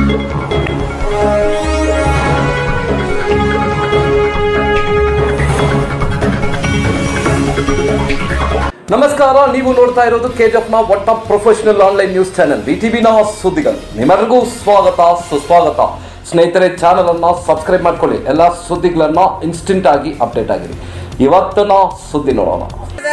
ನಮಸ್ಕಾರ ನೀವು ನೋಡ್ತಾ ಇರೋದು ಕೆಜಿಎಫ್ನ ಒಟ್ಟ ಪ್ರೊಫೆಷನಲ್ ಆನ್ಲೈನ್ ನ್ಯೂಸ್ ಚಾನೆಲ್ ವಿಟಿವಿನ ಸುದ್ದಿಗಳು ನಿಮ್ಮೆಲ್ಲರಿಗೂ ಸ್ವಾಗತ ಸುಸ್ವಾಗತ ಸ್ನೇಹಿತರೆ ಚಾನಲ್ ಅನ್ನ ಸಬ್ಸ್ಕ್ರೈಬ್ ಮಾಡ್ಕೊಳ್ಳಿ ಎಲ್ಲ ಸುದ್ದಿಗಳನ್ನ ಇನ್ಸ್ಟೆಂಟ್ ಆಗಿ ಅಪ್ಡೇಟ್ ಆಗಿರಿ ಇವತ್ತಿನ ಸುದ್ದಿ ನೋಡೋಣ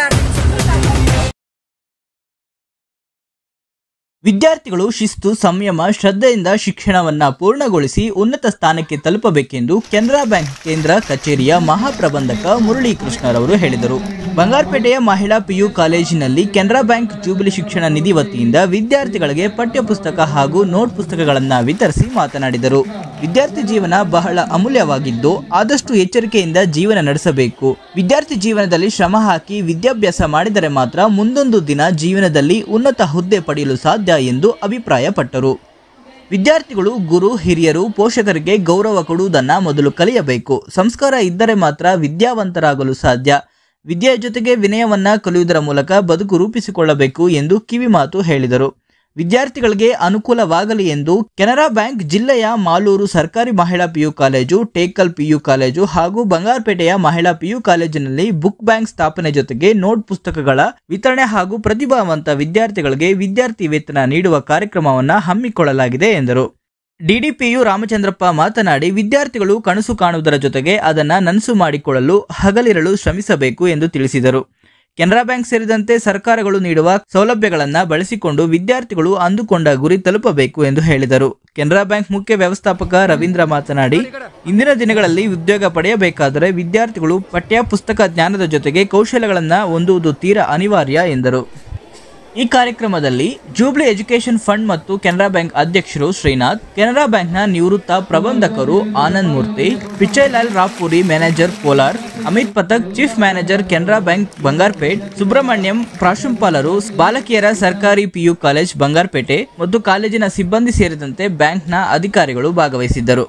ವಿದ್ಯಾರ್ಥಿಗಳು ಶಿಸ್ತು ಸಂಯಮ ಶ್ರದ್ಧೆಯಿಂದ ಶಿಕ್ಷಣವನ್ನ ಪೂರ್ಣಗೊಳಿಸಿ ಉನ್ನತ ಸ್ಥಾನಕ್ಕೆ ತಲುಪಬೇಕೆಂದು ಕೆನರಾ ಬ್ಯಾಂಕ್ ಕೇಂದ್ರ ಕಚೇರಿಯ ಮಹಾಪ್ರಬಂಧಕ ಮುರಳೀಕೃಷ್ಣರವರು ಹೇಳಿದರು ಬಂಗಾರಪೇಟೆಯ ಮಹಿಳಾ ಪಿಯು ಕಾಲೇಜಿನಲ್ಲಿ ಕೆನರಾ ಬ್ಯಾಂಕ್ ಜೂಬಿಲಿ ಶಿಕ್ಷಣ ನಿಧಿ ವತಿಯಿಂದ ವಿದ್ಯಾರ್ಥಿಗಳಿಗೆ ಪಠ್ಯಪುಸ್ತಕ ಹಾಗೂ ನೋಟ್ ಪುಸ್ತಕಗಳನ್ನು ವಿತರಿಸಿ ಮಾತನಾಡಿದರು ವಿದ್ಯಾರ್ಥಿ ಜೀವನ ಬಹಳ ಅಮೂಲ್ಯವಾಗಿದ್ದು ಆದಷ್ಟು ಎಚ್ಚರಿಕೆಯಿಂದ ಜೀವನ ನಡೆಸಬೇಕು ವಿದ್ಯಾರ್ಥಿ ಜೀವನದಲ್ಲಿ ಶ್ರಮ ಹಾಕಿ ವಿದ್ಯಾಭ್ಯಾಸ ಮಾಡಿದರೆ ಮಾತ್ರ ಮುಂದೊಂದು ದಿನ ಜೀವನದಲ್ಲಿ ಉನ್ನತ ಹುದ್ದೆ ಪಡೆಯಲು ಸಾಧ್ಯ ಎಂದು ಅಭಿಪ್ರಾಯಪಟ್ಟರು ವಿದ್ಯಾರ್ಥಿಗಳು ಗುರು ಹಿರಿಯರು ಪೋಷಕರಿಗೆ ಗೌರವ ಕೊಡುವುದನ್ನ ಮೊದಲು ಕಲಿಯಬೇಕು ಸಂಸ್ಕಾರ ಇದ್ದರೆ ಮಾತ್ರ ವಿದ್ಯಾವಂತರಾಗಲು ಸಾಧ್ಯ ವಿದ್ಯೆಯ ಜೊತೆಗೆ ವಿನಯವನ್ನ ಕಲಿಯುವುದರ ಮೂಲಕ ಬದುಕು ರೂಪಿಸಿಕೊಳ್ಳಬೇಕು ಎಂದು ಕಿವಿಮಾತು ಹೇಳಿದರು ವಿದ್ಯಾರ್ಥಿಗಳಿಗೆ ಅನುಕೂಲವಾಗಲಿ ಎಂದು ಕೆನರಾ ಬ್ಯಾಂಕ್ ಜಿಲ್ಲೆಯ ಮಾಲೂರು ಸರ್ಕಾರಿ ಮಹಿಳಾ PU college Tekal PU college ಹಾಗೂ ಬಂಗಾರಪೇಟೆಯ ಮಹಿಳಾ ಪಿಯು ಕಾಲೇಜಿನಲ್ಲಿ ಬುಕ್ ಬ್ಯಾಂಕ್ ಸ್ಥಾಪನೆ ಜೊತೆಗೆ ನೋಟ್ ಪುಸ್ತಕಗಳ ವಿತರಣೆ ಹಾಗೂ ಪ್ರತಿಭಾವಂತ ವಿದ್ಯಾರ್ಥಿಗಳಿಗೆ ವಿದ್ಯಾರ್ಥಿ ವೇತನ ನೀಡುವ ಕಾರ್ಯಕ್ರಮವನ್ನು ಹಮ್ಮಿಕೊಳ್ಳಲಾಗಿದೆ ಎಂದರು ಡಿಡಿಪಿಯು ರಾಮಚಂದ್ರಪ್ಪ ಮಾತನಾಡಿ ವಿದ್ಯಾರ್ಥಿಗಳು ಕನಸು ಕಾಣುವುದರ ಜೊತೆಗೆ ಅದನ್ನ ನನಸು ಮಾಡಿಕೊಳ್ಳಲು ಹಗಲಿರಲು ಶ್ರಮಿಸಬೇಕು ಎಂದು ತಿಳಿಸಿದರು ಕೆನರಾ ಬ್ಯಾಂಕ್ ಸೇರಿದಂತೆ ಸರ್ಕಾರಗಳು ನೀಡುವ ಸೌಲಭ್ಯಗಳನ್ನು ಬಳಸಿಕೊಂಡು ವಿದ್ಯಾರ್ಥಿಗಳು ಅಂದುಕೊಂಡ ಗುರಿ ತಲುಪಬೇಕು ಎಂದು ಹೇಳಿದರು ಕೆನರಾ ಬ್ಯಾಂಕ್ ಮುಖ್ಯ ವ್ಯವಸ್ಥಾಪಕ ರವೀಂದ್ರ ಮಾತನಾಡಿ ಇಂದಿನ ದಿನಗಳಲ್ಲಿ ಉದ್ಯೋಗ ಪಡೆಯಬೇಕಾದರೆ ವಿದ್ಯಾರ್ಥಿಗಳು ಪಠ್ಯ ಪುಸ್ತಕ ಜ್ಞಾನದ ಜೊತೆಗೆ ಕೌಶಲ್ಯಗಳನ್ನು ಹೊಂದುವುದು ತೀರಾ ಅನಿವಾರ್ಯ ಎಂದರು ಈ ಕಾರ್ಯಕ್ರಮದಲ್ಲಿ ಜೂಬ್ಲಿ ಎಜುಕೇಷನ್ ಫಂಡ್ ಮತ್ತು ಕೆನರಾ ಬ್ಯಾಂಕ್ ಅಧ್ಯಕ್ಷರು ಶ್ರೀನಾಥ್ ಕೆನರಾ ಬ್ಯಾಂಕ್ನ ನಿವೃತ್ತ ಪ್ರಬಂಧಕರು Anand Murthy Pichailal Rapuri manager Kolar Amit Pathak chief manager Canara bank Bangarpet Subramanyam ಪ್ರಾಶುಂಪಾಲರು ಬಾಲಕಿಯರ ಸರ್ಕಾರಿ ಪಿಯು ಕಾಲೇಜ್ ಬಂಗಾರ್ಪೇಟೆ ಮತ್ತು ಕಾಲೇಜಿನ ಸಿಬ್ಬಂದಿ ಸೇರಿದಂತೆ ಬ್ಯಾಂಕ್ನ ಅಧಿಕಾರಿಗಳು ಭಾಗವಹಿಸಿದ್ದರು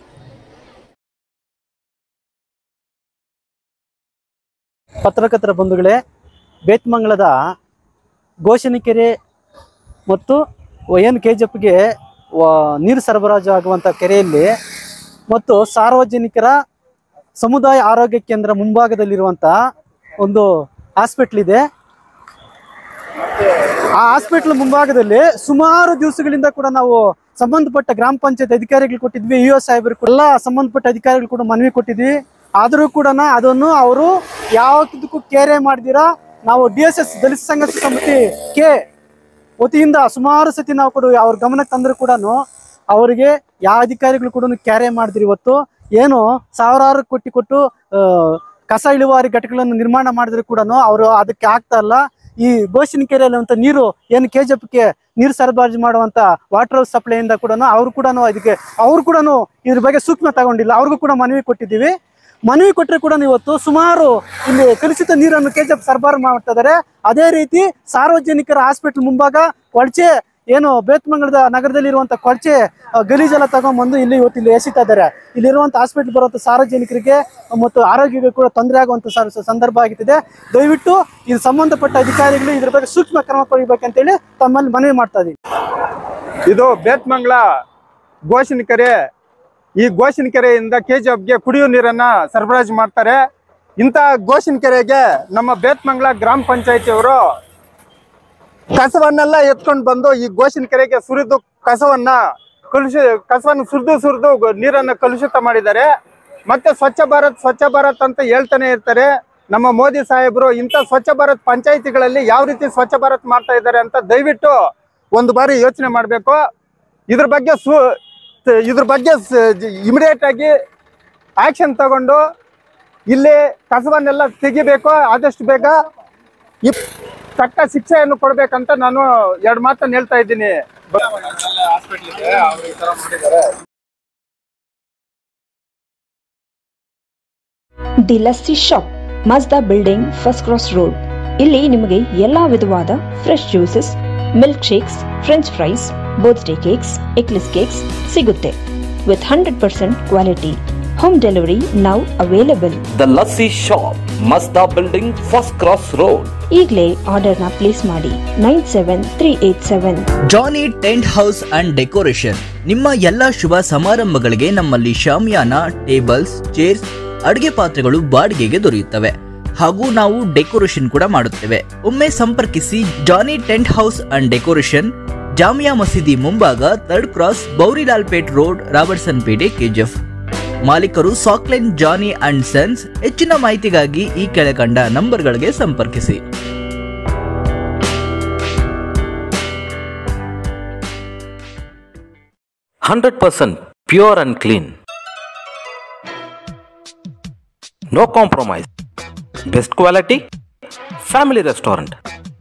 ಪತ್ರಕರ್ತರ ಬಂಧುಗಳೇ ಬೇತ್ಮಂಗಳದ ಘೋಷಣಿಕೆರೆ ಮತ್ತು ಏನು ಕೆ ಜಿ ಎಫ್ಗೆ ನೀರು ಸರಬರಾಜು ಆಗುವಂಥ ಕೆರೆಯಲ್ಲಿ ಮತ್ತು ಸಾರ್ವಜನಿಕರ ಸಮುದಾಯ ಆರೋಗ್ಯ ಕೇಂದ್ರ ಮುಂಭಾಗದಲ್ಲಿರುವಂಥ ಒಂದು ಹಾಸ್ಪಿಟ್ಲ್ ಇದೆ ಆ ಹಾಸ್ಪಿಟ್ಲ್ ಮುಂಭಾಗದಲ್ಲಿ ಸುಮಾರು ದಿವಸಗಳಿಂದ ಕೂಡ ನಾವು ಸಂಬಂಧಪಟ್ಟ ಗ್ರಾಮ ಪಂಚಾಯತ್ ಅಧಿಕಾರಿಗಳು ಕೊಟ್ಟಿದ್ವಿ ಇ ಒ ಸಾಹೇಬರು ಎಲ್ಲ ಸಂಬಂಧಪಟ್ಟ ಅಧಿಕಾರಿಗಳು ಕೂಡ ಮನವಿ ಕೊಟ್ಟಿದ್ವಿ ಆದರೂ ಕೂಡ ಅದನ್ನು ಅವರು ಯಾವುದಕ್ಕೂ ಕೇರೆ ಮಾಡ್ದಿರಾ ನಾವು ಡಿ ಎಸ್ ಎಸ್ ದಲಿತ ಸಂಘರ್ಷ ಸಮಿತಿ ಕೆ ವತಿಯಿಂದ ಸುಮಾರು ಸತಿ ನಾವು ಕೂಡ ಅವ್ರ ಗಮನಕ್ಕೆ ತಂದ್ರು ಕೂಡ ಅವರಿಗೆ ಯಾವ ಅಧಿಕಾರಿಗಳು ಕೂಡ ಕ್ಯಾರೆ ಮಾಡಿದ್ರಿ ಇವತ್ತು ಏನು ಸಾವಿರಾರು ಕೋಟಿ ಕೊಟ್ಟು ಆ, ಕಸ ಇಳುವಾರಿ ಘಟಕಗಳನ್ನು ನಿರ್ಮಾಣ ಮಾಡಿದ್ರು ಕೂಡ ಅವರು ಅದಕ್ಕೆ ಆಗ್ತಾ ಇಲ್ಲ ಈ ಗೋಶಿನಕೆರೆಯಲ್ಲಿ ಅಂತ ನೀರು ಏನು ಕೆ ಜಿ ಎಫ್ಗೆ ನೀರು ಸರಬರಾಜು ಮಾಡುವಂತ ವಾಟರ್ ಹೌಸ್ ಸಪ್ಲೈಯಿಂದ ಕೂಡ ಅವರು ಕೂಡ ಅದಕ್ಕೆ ಅವರು ಕೂಡ ಇದ್ರ ಬಗ್ಗೆ ಸೂಕ್ಷ್ಮ ತಗೊಂಡಿಲ್ಲ ಅವ್ರಿಗೂ ಕೂಡ ಮನವಿ ಕೊಟ್ಟಿದ್ದೀವಿ ಮನವಿ ಕೊಟ್ಟರೆ ಕೂಡ ಇವತ್ತು ಸುಮಾರು ಇಲ್ಲಿ ಕಲುಷಿತ ನೀರನ್ನು ಕೆ ಜಿ ಎಫ್ ಸರಬರಾಜು ಮಾಡ್ತಾ ಇದ್ದಾರೆ ಅದೇ ರೀತಿ ಸಾರ್ವಜನಿಕರ ಹಾಸ್ಪಿಟಲ್ ಮುಂಭಾಗ ಕೊಳಚೆ ಏನು ಬೇತ್ಮಂಗಲದ ನಗರದಲ್ಲಿರುವಂಥ ಕೊಳಚೆ ಆ, ಗಲೀಜೆಲ್ಲ ತಗೊಂಡ್ಬಂದು ಇಲ್ಲಿ ಇವತ್ತು ಇಲ್ಲಿ ಎಸಿತಾ ಇದ್ದಾರೆ ಇಲ್ಲಿರುವಂಥ ಹಾಸ್ಪಿಟಲ್ ಬರುವಂಥ ಸಾರ್ವಜನಿಕರಿಗೆ ಮತ್ತು ಆರೋಗ್ಯಕ್ಕೆ ಕೂಡ ತೊಂದರೆ ಆಗುವಂಥ ಸ- ಸಂದರ್ಭ ಆಗುತ್ತಿದೆ ದಯವಿಟ್ಟು ಇದು ಸಂಬಂಧಪಟ್ಟ ಅಧಿಕಾರಿಗಳು ಇದ್ರ ಬಗ್ಗೆ ಸೂಕ್ಷ್ಮ ಕ್ರಮ ಪಡಿಬೇಕಂತೇಳಿ ತಮ್ಮಲ್ಲಿ ಮನವಿ ಮಾಡ್ತಾ ಇದ್ದೀವಿ ಇದು ಬೇತ್ಮಂಗ್ಲ ಗೋಶಿನಕೆರೆ ಈ ಗೋಶಿನಕೆರೆಯಿಂದ ಕೆಜಿಎಫ್ಗೆ ಕುಡಿಯುವ ನೀರನ್ನ ಸರಬರಾಜು ಮಾಡ್ತಾರೆ ಇಂಥ ಗೋಶಿನಕೆರೆಗೆ ನಮ್ಮ ಬೇತ್ಮಂಗ್ಲ ಗ್ರಾಮ ಪಂಚಾಯತಿಯವರು ಕಸವನ್ನೆಲ್ಲ ಎತ್ಕೊಂಡು ಬಂದು ಈ ಗೋಶಿನಕೆರೆಗೆ ಸುರಿದು ಕಸವನ್ನ ಕಲುಷ ಕಸವನ್ನು ಸುರಿದು ಸುರಿದು ಗೊ- ನೀರನ್ನ ಕಲುಷಿತ ಮಾಡಿದ್ದಾರೆ ಮತ್ತೆ ಸ್ವಚ್ಛ ಭಾರತ್ ಸ್ವಚ್ಛ ಭಾರತ್ ಅಂತ ಹೇಳ್ತಾನೆ ಇರ್ತಾರೆ ನಮ್ಮ ಮೋದಿ ಸಾಹೇಬರು ಇಂಥ ಸ್ವಚ್ಛ ಭಾರತ್ ಪಂಚಾಯತಿಗಳಲ್ಲಿ ಯಾವ ರೀತಿ ಸ್ವಚ್ಛ ಭಾರತ್ ಮಾಡ್ತಾ ಇದ್ದಾರೆ ಅಂತ ದಯವಿಟ್ಟು ಒಂದು ಬಾರಿ ಯೋಚನೆ ಮಾಡಬೇಕು ಇದ್ರ ಬಗ್ಗೆ ಸು ತ- ಇದ್ರ ಬಗ್ಗೆ ಇಮಿಡಿಯೇಟ್ ಆಗಿ ಆಕ್ಷನ್ ತಗೊಂಡು ಇಲ್ಲಿ ಕಸವನ್ನೆಲ್ಲ ತೆಗಿಬೇಕು ಆದಷ್ಟು ಬೇಗ ಈ ತಕ್ಕ ಶಿಕ್ಷೆಯನ್ನು ಕೊಡ್ಬೇಕಂತ ನಾನು ಎರಡು ಮಾತನ್ನು ಹೇಳ್ತಾ ಇದ್ದೀನಿ the lassi shop Mazda building first cross road ಇಲ್ಲಿ ನಿಮಗೆ ಎಲ್ಲಾ ವಿಧವಾದ fresh juices milkshakes French fries birthday cakes eggless cakes ಸಿಗುತ್ತೆ with hundred percent quality home delivery now available the lassi shop Mazda building first cross road ಈಗಲೇ ಆರ್ಡರ್ನ place ಮಾಡಿ nine seven three eight seven Johnny tent house and decoration ನಿಮ್ಮ ಎಲ್ಲ ಶುಭ ಸಮಾರಂಭಗಳಿಗೆ ನಮ್ಮಲ್ಲಿ ಶಾಮಿಯಾನ tables chairs ಅಡುಗೆ ಪಾತ್ರೆಗಳು ಬಾಡಿಗೆಗೆ ದೊರೆಯುತ್ತವೆ ಹಾಗೂ ನಾವು ಡೆಕೋರೇಷನ್ ಕೂಡ ಮಾಡುತ್ತೇವೆ ಒಮ್ಮೆ ಸಂಪರ್ಕಿಸಿ Johnny tent house and decoration Jamia ಮಸೀದಿ ಮುಂಭಾಗ third cross Bowrilalpet road Robertsonpet KGF ಮಾಲೀಕರು ಸಾಕ್ಲೆನ್ ಜಾನಿ ಅಂಡ್ ಸನ್ಸ್ ಹೆಚ್ಚಿನ ಮಾಹಿತಿಗಾಗಿ ಈ ಕೆಳಕಂಡ ನಂಬರ್ಗಳಿಗೆ ಸಂಪರ್ಕಿಸಿ hundred percent pure and clean no compromise best quality family restaurant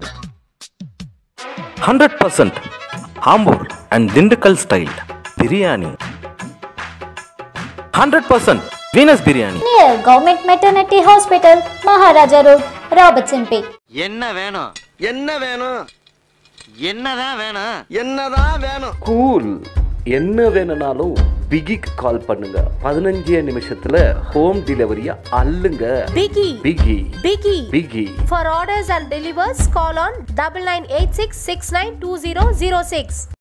hundred percent Ambur and Dindigul style biryani hundred percent Venus biryani near Government Maternity Hospital, Maharaja Road, Robertson Pay. என்ன வேணும் என்ன வேணும் என்னதான் வேணும் என்னதான் வேணும் கூல் என்ன வேணும்னாலும் பிகிக்கு கால் பண்ணுங்க பதினஞ்சே நிமிஷத்துல ஹோம் டெலிவரியை அள்ளுங்க Biggie, Biggie Biggie. Biggie For orders and delivers, call on double nine eight six six nine two zero zero six.